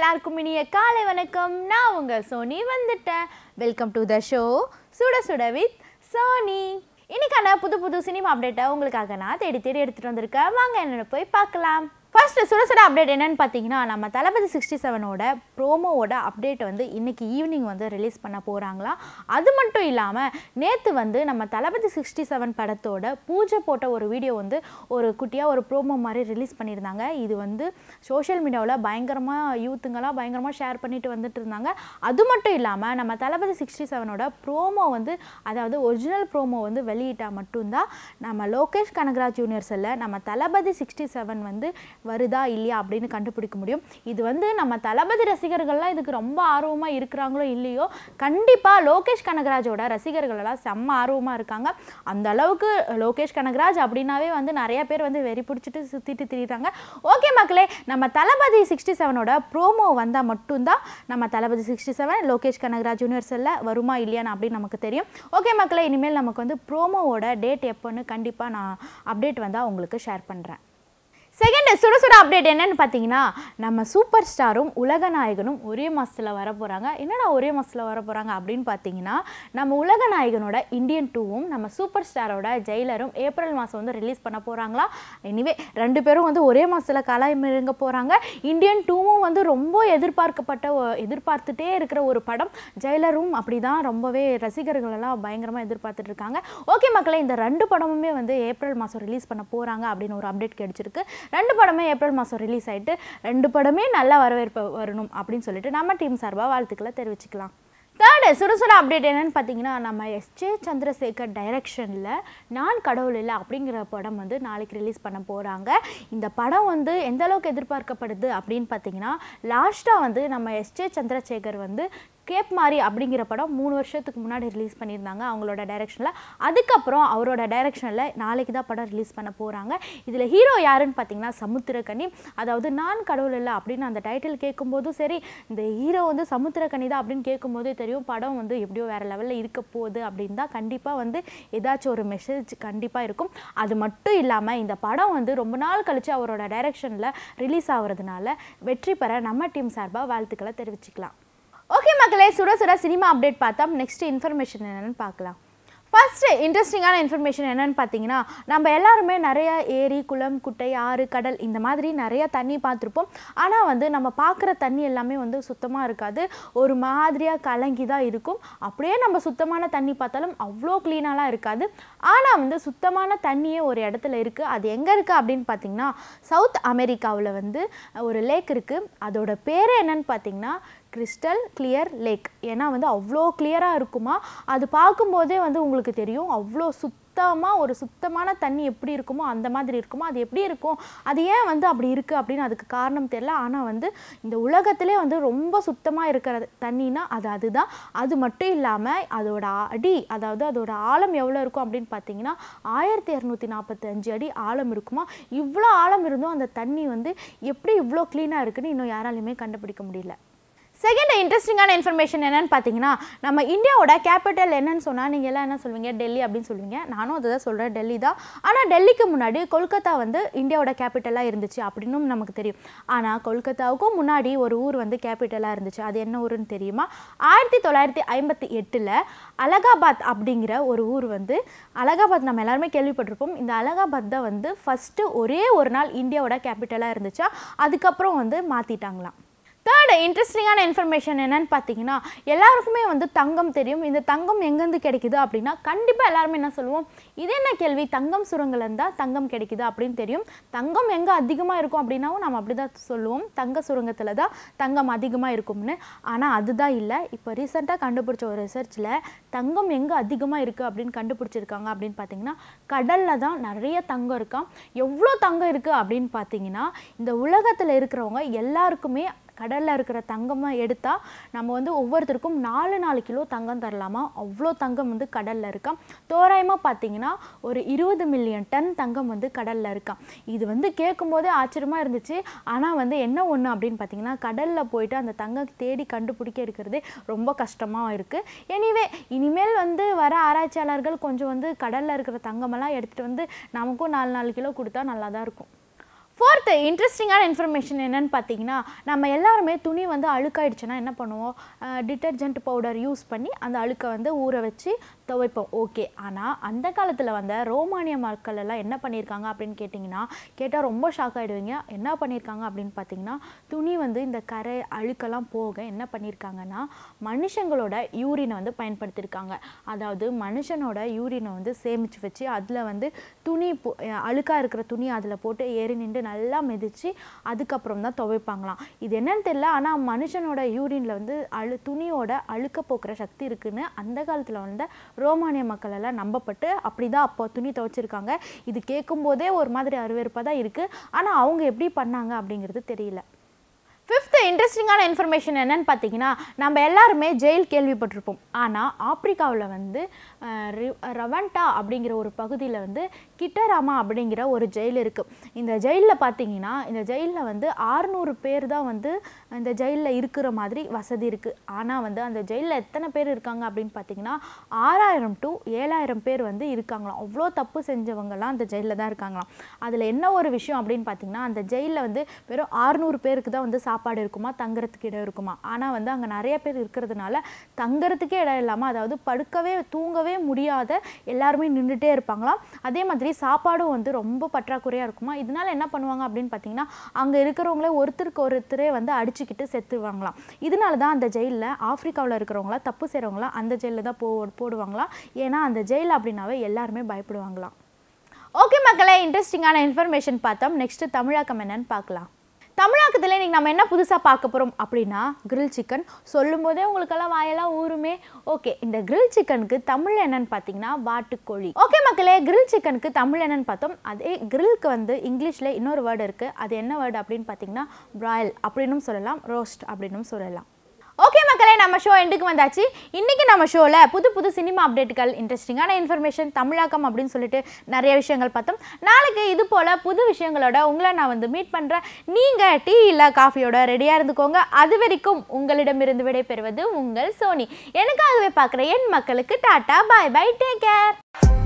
எல்லாருக்கும் இனிய காலை வணக்கம் நான் உங்கள் சோனி வந்துட்டேன் வெல்கம் டு த ஷோ சுட சுட வித் சோனி இன்னைக்கான புது புது சினிமா அப்டேட்டை உங்களுக்காக நான் தேடி தேடி எடுத்துகிட்டு வந்திருக்கேன் வாங்க என்னென்ன போய் பார்க்கலாம் ஃபர்ஸ்ட் சுட சுட அப்டேட் என்னன்னு பார்த்தீங்கன்னா நம்ம தளபதி சிக்ஸ்டி செவனோட ப்ரோமோவோட அப்டேட் வந்து இன்னைக்கு ஈவினிங் வந்து ரிலீஸ் பண்ண போகிறாங்களாம் அது மட்டும் இல்லாமல் நேற்று வந்து நம்ம தளபதி சிக்ஸ்டி செவன் படத்தோட பூஜை போட்ட ஒரு வீடியோ வந்து ஒரு குட்டியாக ஒரு ப்ரோமோ மாதிரி ரிலீஸ் பண்ணியிருந்தாங்க இது வந்து சோஷியல் மீடியாவில் பயங்கரமாக யூத்துங்கெல்லாம் பயங்கரமாக ஷேர் பண்ணிட்டு வந்துட்டு இருந்தாங்க அது மட்டும் இல்லாமல் நம்ம தளபதி சிக்ஸ்டி செவனோட ப்ரோமோ வந்து அதாவது ஒரிஜினல் ப்ரோமோ வந்து வெளியிட்டால் மட்டும்தான் நம்ம லோகேஷ் கனகராஜ் யூனிவர்ஸில் நம்ம தளபதி சிக்ஸ்டி செவன் வந்து வருதா இல்லையா அப்படின்னு கண்டுபிடிக்க முடியும் இது வந்து நம்ம தளபதி ரசிகர்கள்லாம் இதுக்கு ரொம்ப ஆர்வமாக இருக்கிறாங்களோ இல்லையோ கண்டிப்பாக லோகேஷ் கனகராஜோட ரசிகர்கள் எல்லாம் செம்ம ஆர்வமாக இருக்காங்க அந்த அளவுக்கு லோகேஷ் கனகராஜ் அப்படின்னாவே வந்து நிறைய பேர் வந்து வெறி பிடிச்சிட்டு சுற்றிட்டு திரியிறாங்க ஓகே மக்களே நம்ம தளபதி சிக்ஸ்டி செவனோட ப்ரோமோ வந்தால் மட்டும்தான் நம்ம தளபதி சிக்ஸ்டி செவன் லோகேஷ் கனகராஜ் யூனிவர்சலில் வருமா இல்லையான்னு அப்படின்னு நமக்கு தெரியும் ஓகே மக்களே இனிமேல் நமக்கு வந்து ப்ரோமோவோட டேட் எப்போன்னு கண்டிப்பாக நான் அப்டேட் வந்தால் உங்களுக்கு ஷேர் பண்ணுறேன் செகண்ட் சுட சுட அப்டேட் என்னன்னு பார்த்தீங்கன்னா நம்ம சூப்பர் ஸ்டாரும் உலக நாயகனும் ஒரே மாதத்தில் வர போகிறாங்க என்னடா ஒரே மாதத்தில் வர போகிறாங்க அப்படின்னு பார்த்தீங்கன்னா நம்ம உலக நாயகனோட இந்தியன் டூவும் நம்ம சூப்பர் ஸ்டாரோட ஜெயிலரும் ஏப்ரல் மாதம் வந்து ரிலீஸ் பண்ண போகிறாங்களா எனிவே ரெண்டு பேரும் வந்து ஒரே மாதத்தில் கலாய்மிருங்க போகிறாங்க இந்தியன் டூவும் வந்து ரொம்ப எதிர்பார்க்கப்பட்ட ஒ- எதிர்பார்த்துட்டே இருக்கிற ஒரு படம் ஜெயிலரும் அப்படி தான் ரொம்பவே ரசிகர்கள் எல்லாம் பயங்கரமாக எதிர்பார்த்துட்டு இருக்காங்க ஓகே மக்களே இந்த ரெண்டு படமுமே வந்து ஏப்ரல் மாதம் ரிலீஸ் பண்ண போகிறாங்க அப்படின்னு ஒரு அப்டேட் கிடைச்சிருக்கு ரெண்டு படமே ஏப்ரல் மாதம் ரிலீஸ் ஆயிட்டு ரெண்டு படமே நல்ல வரவேற்பு வரணும் அப்படின்னு சொல்லிட்டு நம்ம டீம் சார்பாக வாழ்த்துக்களை தெரிவிச்சுக்கலாம் தேர்டு சுறுசுறு அப்டேட் என்னன்னு பார்த்தீங்கன்னா நம்ம எஸ்ஜே சந்திரசேகர் டைரக்ஷனில் நான் கடவுள் இல்லை அப்படிங்கிற படம் வந்து நாளைக்கு ரிலீஸ் பண்ண போகிறாங்க இந்த படம் வந்து எந்த அளவுக்கு எதிர்பார்க்கப்படுது அப்படின்னு பார்த்தீங்கன்னா லாஸ்ட்டாக வந்து நம்ம எஸ்ஜே சந்திரசேகர் வந்து கேப் மாரி அப்படிங்கிற படம் மூணு வருஷத்துக்கு முன்னாடி ரிலீஸ் பண்ணியிருந்தாங்க அவங்களோட டைரக்ஷனில் அதுக்கப்புறம் அவரோட டைரக்ஷனில் நாளைக்கு தான் படம் ரிலீஸ் பண்ண போகிறாங்க இதில் ஹீரோ யாருன்னு பார்த்தீங்கன்னா சமுத்திரக்கனி அதாவது நான் கடவுள் இல்லை அப்படின்னு அந்த டைட்டில் கேட்கும்போதும் சரி இந்த ஹீரோ வந்து சமுத்திரக்கனி தான் அப்படின்னு கேட்கும்போதே தெரியும் படம் வந்து எப்படியோ வேறு லெவலில் இருக்க போகுது அப்படின்னு தான் கண்டிப்பாக வந்து ஏதாச்சும் ஒரு மெசேஜ் கண்டிப்பாக இருக்கும் அது மட்டும் இல்லாமல் இந்த படம் வந்து ரொம்ப நாள் கழித்து அவரோட டைரக்ஷனில் ரிலீஸ் ஆகுறதுனால வெற்றி பெற நம்ம டீம் சார்பாக வாழ்த்துக்களை தெரிவிச்சுக்கலாம் ஓகே மக்களே சுட சுட சினிமா அப்டேட் பார்த்தா நெக்ஸ்ட் இன்ஃபர்மேஷன் என்னன்னு பார்க்கலாம் ஃபர்ஸ்ட் இன்ட்ரெஸ்டிங்கான இன்ஃபர்மேஷன் என்னன்னு பார்த்தீங்கன்னா நம்ம எல்லாருமே நிறைய ஏரி குளம் குட்டை ஆறு கடல் இந்த மாதிரி நிறைய தண்ணி பார்த்துருப்போம் ஆனால் வந்து நம்ம பார்க்குற தண்ணி எல்லாமே வந்து சுத்தமாக இருக்காது ஒரு மாதிரியாக கலங்கி தான் இருக்கும் அப்படியே நம்ம சுத்தமான தண்ணி பார்த்தாலும் அவ்வளோ க்ளீனாலாம் இருக்காது ஆனால் வந்து சுத்தமான தண்ணியே ஒரு இடத்துல இருக்குது அது எங்கே இருக்குது அப்படின்னு பார்த்தீங்கன்னா சவுத் அமெரிக்காவில் வந்து ஒரு லேக் இருக்குது அதோட பேர் என்னன்னு பார்த்தீங்கன்னா கிறிஸ்டல் கிளியர் லேக் ஏன்னா வந்து அவ்வளோ கிளியராக இருக்குமா அது பார்க்கும்போதே வந்து உங்களுக்கு தெரியும் அவ்வளோ சுத்தமாக ஒரு சுத்தமான தண்ணி எப்படி இருக்குமோ அந்த மாதிரி இருக்குமோ அது எப்படி இருக்கும் அது ஏன் வந்து அப்படி இருக்குது அப்படின்னு அதுக்கு காரணம் தெரியல ஆனால் வந்து இந்த உலகத்திலே வந்து ரொம்ப சுத்தமாக இருக்கிற தண்ணினா அது அதுதான் அது மட்டும் இல்லாமல் அதோட அடி அதாவது அதோட ஆழம் எவ்வளோ இருக்கும் அப்படின்னு பார்த்தீங்கன்னா ஆயிரத்தி இரநூத்தி நாற்பத்தஞ்சு அடி ஆழம் இருக்குமா இவ்வளோ ஆழம் இருந்தும் அந்த தண்ணி வந்து எப்படி இவ்வளோ க்ளீனாக இருக்குன்னு இன்னும் யாராலையுமே கண்டுபிடிக்க முடியல செகண்ட் இன்ட்ரெஸ்டிங்கான இன்ஃபர்மேஷன் என்னன்னு பார்த்தீங்கன்னா நம்ம இந்தியாவோட கேபிட்டல் என்னன்னு சொன்னால் நீங்கள் எல்லாம் என்ன சொல்வீங்க டெல்லி அப்படின்னு சொல்லுவீங்க நானும் அதை தான் சொல்கிறேன் டெல்லி தான் ஆனால் டெல்லிக்கு முன்னாடி கொல்கத்தா வந்து இந்தியாவோட கேபிட்டலாக இருந்துச்சு அப்படின்னும் நமக்கு தெரியும் ஆனால் கொல்கத்தாவுக்கும் முன்னாடி ஒரு ஊர் வந்து கேபிட்டலாக இருந்துச்சு அது என்ன ஊருன்னு தெரியுமா ஆயிரத்தி தொள்ளாயிரத்தி ஐம்பத்தி எட்டில் அலகாபாத் அப்படிங்கிற ஒரு ஊர் வந்து அலகாபாத் நம்ம எல்லாருமே கேள்விப்பட்டிருப்போம் இந்த அலகாபாத் தான் வந்து ஃபஸ்ட்டு ஒரே ஒரு நாள் இந்தியாவோட கேபிட்டலாக இருந்துச்சா அதுக்கப்புறம் வந்து மாற்றிட்டாங்களாம் தேர்ட் இன்ட்ரெஸ்டிங்கான இன்ஃபர்மேஷன் என்னன்னு பார்த்தீங்கன்னா எல்லாருக்குமே வந்து தங்கம் தெரியும் இந்த தங்கம் எங்கேருந்து கிடைக்குது அப்படின்னா கண்டிப்பாக எல்லாருமே என்ன சொல்லுவோம் இது என்ன கேள்வி தங்கம் சுரங்கள்ல இருந்தா தங்கம் கிடைக்குது அப்படின்னு தெரியும் தங்கம் எங்கே அதிகமாக இருக்கும் அப்படின்னாவும் நம்ம அப்படி தான் சொல்லுவோம் தங்க சுரங்கத்தில் தான் தங்கம் அதிகமாக இருக்கும்னு ஆனால் அதுதான் இல்லை இப்போ ரீசெண்டாக கண்டுபிடிச்ச ஒரு ரிசர்ச்சில் தங்கம் எங்கே அதிகமாக இருக்குது அப்படின்னு கண்டுபிடிச்சிருக்காங்க அப்படின்னு பார்த்தீங்கன்னா கடலில் தான் நிறைய தங்கம் இருக்காம் எவ்வளோ தங்கம் இருக்குது அப்படின்னு பார்த்தீங்கன்னா இந்த உலகத்தில் இருக்கிறவங்க எல்லாருக்குமே கடலில் இருக்கிற தங்கமாக எடுத்தால் நம்ம வந்து ஒவ்வொருத்தருக்கும் நாலு நாலு கிலோ தங்கம் தரலாமா அவ்வளோ தங்கம் வந்து கடலில் இருக்காம் தோராயமாக பார்த்தீங்கன்னா ஒரு இருபது மில்லியன் டன் தங்கம் வந்து கடலில் இருக்காம் இது வந்து கேட்கும்போதே ஆச்சரியமாக இருந்துச்சு ஆனால் வந்து என்ன ஒன்று அப்படின்னு பார்த்தீங்கன்னா கடலில் போயிட்டு அந்த தங்கம் தேடி கண்டுபிடிக்க இருக்கிறது ரொம்ப கஷ்டமாக இருக்குது எனிவே இனிமேல் வந்து வர ஆராய்ச்சியாளர்கள் கொஞ்சம் வந்து கடலில் இருக்கிற தங்கமெல்லாம் எடுத்துகிட்டு வந்து நமக்கும் நாலு நாலு கிலோ கொடுத்தா நல்லா தான் இருக்கும் ஃபோர்த்து இன்ட்ரெஸ்டிங்கான இன்ஃபர்மேஷன் என்னன்னு பார்த்தீங்கன்னா நம்ம எல்லாருமே துணி வந்து அழுக்காயிடுச்சுன்னா என்ன பண்ணுவோம் டிட்டர்ஜென்ட் பவுடர் யூஸ் பண்ணி அந்த அழுக்கை வந்து ஊற வச்சு துவைப்போம் ஓகே ஆனால் அந்த காலத்தில் வந்த ரோமானிய மக்கள் எல்லாம் என்ன பண்ணியிருக்காங்க அப்படின்னு கேட்டிங்கன்னா கேட்டால் ரொம்ப ஷாக் ஆகிடுவீங்க என்ன பண்ணியிருக்காங்க அப்படின்னு பார்த்தீங்கன்னா துணி வந்து இந்த கரை அழுக்கெல்லாம் போக என்ன பண்ணியிருக்காங்கன்னா மனுஷங்களோட யூரினை வந்து பயன்படுத்தியிருக்காங்க அதாவது மனுஷனோட யூரினை வந்து சேமித்து வச்சு அதில் வந்து துணி போ அழுக்காக இருக்கிற துணி அதில் போட்டு ஏறி நின்று நல்லா மிதித்து அதுக்கப்புறம் தான் துவைப்பாங்களாம் இது என்னன்னு தெரியல ஆனால் மனுஷனோட யூரினில் வந்து அழு துணியோட அழுக்க போக்குற சக்தி இருக்குன்னு அந்த காலத்தில் வந்த ரோமானிய மக்கள் எல்லாம் நம்பப்பட்டு அப்படி தான் அப்போ துணி துவைச்சிருக்காங்க இது கேட்கும்போதே ஒரு மாதிரி அருவருப்பாக தான் இருக்குது ஆனால் அவங்க எப்படி பண்ணாங்க அப்படிங்கிறது தெரியல ஃபிஃப்த்து இன்ட்ரெஸ்டிங்கான இன்ஃபர்மேஷன் என்னன்னு பார்த்தீங்கன்னா நம்ம எல்லாருமே ஜெயில் கேள்விப்பட்டிருப்போம் ஆனால் ஆப்பிரிக்காவில் வந்து அஹ், ரி- ரவண்டா அப்படிங்கிற ஒரு பகுதியில் வந்து கிட்டராமா அப்படிங்கிற ஒரு ஜெயில் இருக்குது இந்த ஜெயிலில் பார்த்தீங்கன்னா இந்த ஜெயிலில் வந்து ஆறுநூறு பேர் தான் வந்து இந்த ஜெயிலில் இருக்கிற மாதிரி வசதி இருக்குது ஆனால் வந்து அந்த ஜெயிலில் எத்தனை பேர் இருக்காங்க அப்படின்னு பார்த்தீங்கன்னா ஆறாயிரம் டு ஏழாயிரம் பேர் வந்து இருக்காங்களாம் அவ்வளோ தப்பு செஞ்சவங்கலாம் அந்த ஜெயிலில் தான் இருக்காங்களாம் அதில் என்ன ஒரு விஷயம் அப்படின்னு பார்த்தீங்கன்னா அந்த ஜெயிலில் வந்து வெறும் ஆறுநூறு பேருக்கு தான் வந்து சாப்பாடு இருக்குமா தங்குறதுக்கு இடம் இருக்குமா ஆனால் வந்து அங்கே நிறைய பேர் இருக்கிறதுனால தங்குறதுக்கே இடம் இல்லாமல் அதாவது படுக்கவே தூங்கவே முடியாத எல்லாருமே நின்றுட்டே இருப்பாங்களாம் அதே மாதிரி சாப்பாடும் வந்து ரொம்ப பற்றாக்குறையாக இருக்குமா இதனால என்ன பண்ணுவாங்க அப்படின்னு பார்த்தீங்கன்னா அங்கே இருக்கிறவங்களே ஒருத்தருக்கு ஒருத்தரே வந்து அடிச்சுக்கிட்டு செத்துவாங்களாம் இதனால தான் அந்த ஜெயிலில் ஆப்பிரிக்காவில் இருக்கிறவங்களாம் தப்பு செய்கிறவங்களாம் அந்த ஜெயிலில் தான் போ போடுவாங்களாம் ஏன்னா அந்த ஜெயில் அப்படின்னாவே எல்லாருமே பயப்படுவாங்களாம் ஓகே மக்களே இன்ட்ரெஸ்டிங்கான இன்ஃபர்மேஷன் பார்த்தோம் நெக்ஸ்ட்டு தமிழாக்கம் என்னன்னு பார்க்கலாம் தமிழாக்கத்தில் இன்னைக்கு நம்ம என்ன புதுசாக பார்க்க போகிறோம் அப்படின்னா கிரில் சிக்கன் சொல்லும்போதே உங்களுக்கெல்லாம் வாயெல்லாம் ஊறுமே ஓகே இந்த கிரில் சிக்கனுக்கு தமிழ் என்னன்னு பார்த்தீங்கன்னா வாட்டுக்கோழி ஓகே மக்களே கிரில் சிக்கனுக்கு தமிழ் என்னன்னு பார்த்தோம் அதே கிரில்க்கு வந்து இங்கிலீஷில் இன்னொரு வேர்டு இருக்குது அது என்ன வேர்டு அப்படின்னு பார்த்தீங்கன்னா பிராயில் அப்படின்னும் சொல்லலாம் ரோஸ்ட் அப்படின்னும் சொல்லலாம் ஓகே மக்களே நம்ம ஷோ எண்டுக்கு வந்தாச்சு இன்னைக்கு நம்ம ஷோவில் புது புது சினிமா அப்டேட்டுகள் இன்ட்ரெஸ்டிங்கான இன்ஃபர்மேஷன் தமிழாக்கம் அப்படின்னு சொல்லிட்டு நிறைய விஷயங்கள் பார்த்தோம் நாளைக்கு இது போல் புது விஷயங்களோட உங்களை நான் வந்து மீட் பண்ணுறேன் நீங்கள் டீ இல்லை காஃபியோட ரெடியாக இருந்துக்கோங்க அது வரைக்கும் உங்களிடமிருந்து விடைபெறுவது உங்கள் சோனி எனக்காகவே பார்க்குற என் மக்களுக்கு tata bye bye take care